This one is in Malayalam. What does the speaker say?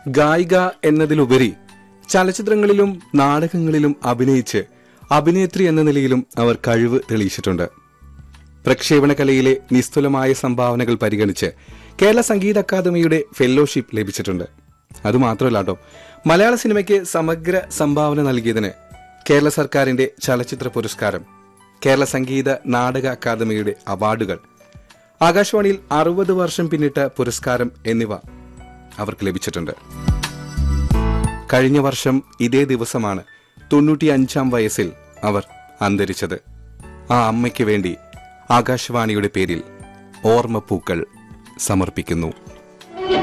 ഗായിക എന്നതിലുപരി ചലച്ചിത്രങ്ങളിലും നാടകങ്ങളിലും അഭിനയിച്ച് അഭിനേത്രി എന്ന നിലയിലും അവർ കഴിവ് തെളിയിച്ചിട്ടുണ്ട് പ്രക്ഷേപണ കലയിലെ നിസ്തുലമായ സംഭാവനകൾ പരിഗണിച്ച് കേരള സംഗീത അക്കാദമിയുടെ ഫെല്ലോഷിപ്പ് ലഭിച്ചിട്ടുണ്ട് അതുമാത്രമല്ല കേട്ടോ മലയാള സിനിമയ്ക്ക് സമഗ്ര സംഭാവന നൽകിയതിന് കേരള സർക്കാരിന്റെ ചലച്ചിത്ര പുരസ്കാരം കേരള സംഗീത നാടക അക്കാദമിയുടെ അവാർഡുകൾ ആകാശവാണിയിൽ അറുപത് വർഷം പിന്നിട്ട പുരസ്കാരം എന്നിവ അവർക്ക് ലഭിച്ചിട്ടുണ്ട് കഴിഞ്ഞ വർഷം ഇതേ ദിവസമാണ് തൊണ്ണൂറ്റിയഞ്ചാം വയസ്സിൽ അവർ അന്തരിച്ചത് ആ അമ്മയ്ക്ക് വേണ്ടി ആകാശവാണിയുടെ പേരിൽ ഓർമ്മപ്പൂക്കൾ സമർപ്പിക്കുന്നു